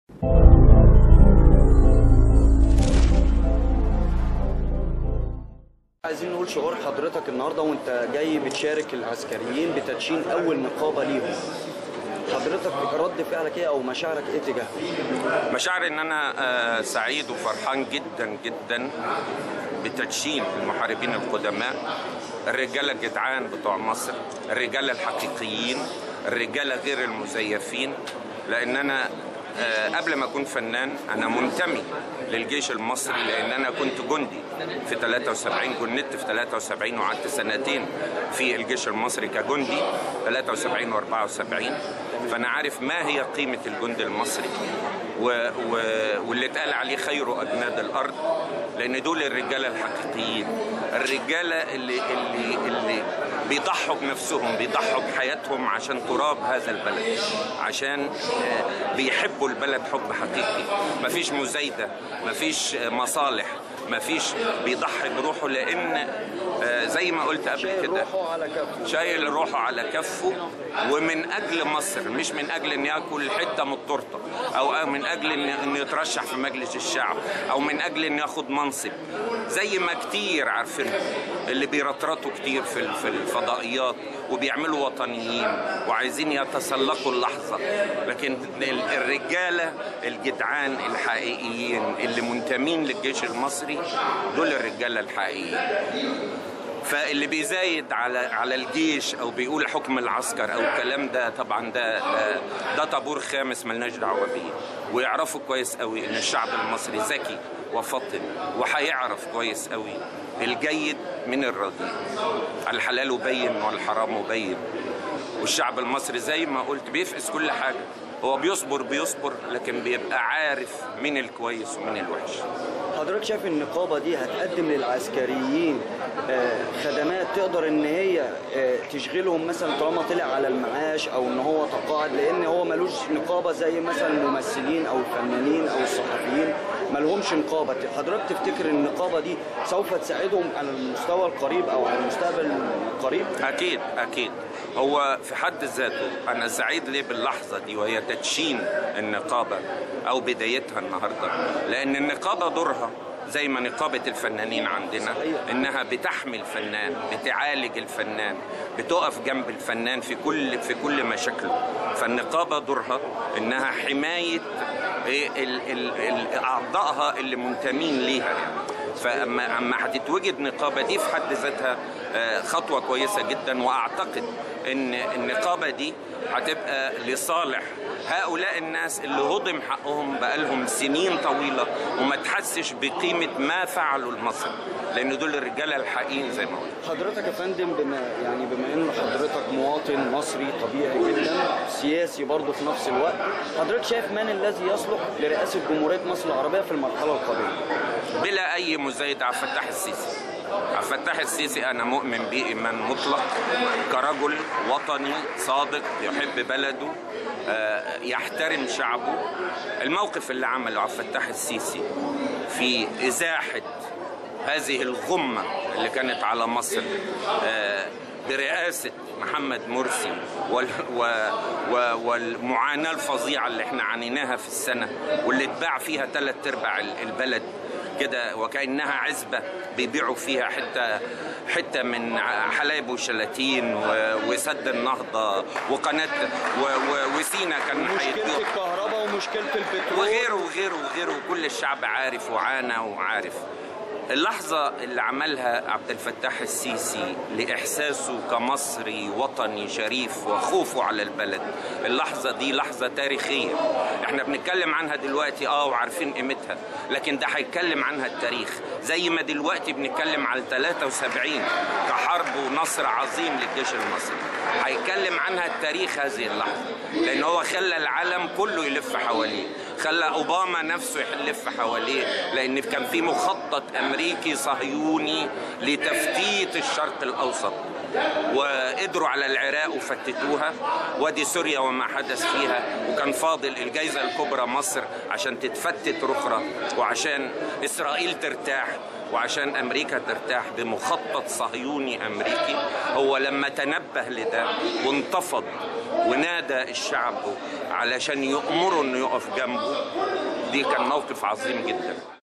عايزين نقول شعور حضرتك النهارده وانت جاي بتشارك العسكريين بتدشين اول نقابه ليهم حضرتك رد فعلك ايه او مشاعرك ايه تجاههم مشاعر ان انا آه، سعيد وفرحان جدا جدا بتدشين المحاربين القدماء الرجاله الجدعان بتوع مصر الرجاله الحقيقيين الرجاله غير المزيفين لان انا آه، قبل ما اكون فنان انا منتمي للجيش المصري لان انا كنت جندي في 73 جندت في 73 وقعدت سنتين في الجيش المصري كجندي 73 و74 فانا عارف ما هي قيمه الجند المصري و... و... واللي اتقال عليه خير اجناد الارض لان دول الرجاله الحقيقيين الرجاله اللي اللي اللي بيضحوا بنفسهم بيضحوا بحياتهم عشان تراب هذا البلد عشان آه، بيحبوا البلد حب حقيقي مفيش مزايده مفيش آه، مصالح مفيش بيضحي بروحه لان آه، زي ما قلت قبل شايل كده روحه على كفه شايل روحه على كفه ومن اجل مصر مش من اجل ان ياكل حته من التورته او من اجل ان انه يترشح في مجلس الشعب او من اجل ان ياخد منصب زي ما كتير عارفين اللي بيرطرطوا كتير في ال- في الفضائيات وبيعملوا وطنيين وعايزين يتسلقوا اللحظه لكن ال- الرجاله الجدعان الحقيقيين اللي منتمين للجيش المصري دول الرجاله الحقيقيين فاللي بيزايد على على الجيش او بيقول حكم العسكر او الكلام ده طبعا ده ده, ده طابور خامس ملناش دعوه بيه ويعرفوا كويس قوي ان الشعب المصري ذكي وفطن وهيعرف كويس قوي الجيد من الرديء الحلال بين والحرام بين والشعب المصري زي ما قلت بيفقس كل حاجه هو بيصبر بيصبر لكن بيبقى عارف مين الكويس ومين الوحش حضرتك شايف النقابه دي هتقدم للعسكريين آه، خدمات تقدر ان هي آه، تشغلهم مثلا طالما طلع على المعاش او ان هو تقاعد لان هو ملوش نقابه زي مثلا الممثلين او الفنانين او الصحفيين ملهمش نقابه حضرتك تفتكر النقابه دي سوف تساعدهم على المستوى القريب او على المستقبل القريب أكيد أكيد هو في حد ذاته أنا سعيد ليه باللحظة دي وهي تدشين النقابة أو بدايتها النهاردة لأن النقابة دورها زي ما نقابة الفنانين عندنا إنها بتحمي الفنان بتعالج الفنان بتقف جنب الفنان في كل في كل مشاكله فالنقابة دورها إنها حماية إيه ال- ال- ال- أعضائها اللي منتمين ليها يعني فاما اما هتتوجد نقابه دي في حد ذاتها آه، خطوه كويسه جدا واعتقد ان النقابه دي هتبقى لصالح هؤلاء الناس اللي هضم حقهم بقالهم سنين طويله وما تحسش بقيمه ما فعلوا لمصر لان دول الرجاله الحقيقيين زي ما قلت حضرتك يا فندم بما يعني بما ان حضرتك مواطن مصري طبيعي جدا سياسي برضه في نفس الوقت حضرتك شايف من الذي يصلح لرئاسه جمهوريه مصر العربيه في المرحله القادمه بلا اي مزايده عبد الفتاح السيسي عبد الفتاح السيسي انا مؤمن به ايمان مطلق كرجل وطني صادق يحب بلده آه، يحترم شعبه الموقف اللي عمله عبد الفتاح السيسي في ازاحه هذه الغمه اللي كانت على مصر آه، برئاسه محمد مرسي وال و و والمعاناه الفظيعه اللي احنا عانيناها في السنه واللي اتباع فيها ثلاث ارباع البلد كده وكانها عزبه بيبيعوا فيها حته حته من حلايب وشلاتين و- وسد النهضه وقناه و- و- وسينا كان مشكله هيدوها الكهرباء ومشكله البترول وغيره وغيره وغيره وكل الشعب عارف وعانى وعارف اللحظة اللي عملها عبد الفتاح السيسي لإحساسه كمصري وطني شريف وخوفه على البلد اللحظة دي لحظة تاريخية احنا بنتكلم عنها دلوقتي اه وعارفين قيمتها لكن ده هيتكلم عنها التاريخ زي ما دلوقتي بنتكلم على 73 كحرب ونصر عظيم للجيش المصري هيتكلم عنها التاريخ هذه اللحظة لأن هو خلى العالم كله يلف حواليه خلى اوباما نفسه يلف حواليه لان كان في مخطط امريكي صهيوني لتفتيت الشرق الاوسط وقدروا على العراق وفتتوها ودي سوريا وما حدث فيها وكان فاضل الجائزه الكبرى مصر عشان تتفتت رخرة وعشان اسرائيل ترتاح وعشان امريكا ترتاح بمخطط صهيوني امريكي هو لما تنبه لده وانتفض ونادى الشعب علشان يأمره انه يقف جنبه دي كان موقف عظيم جدا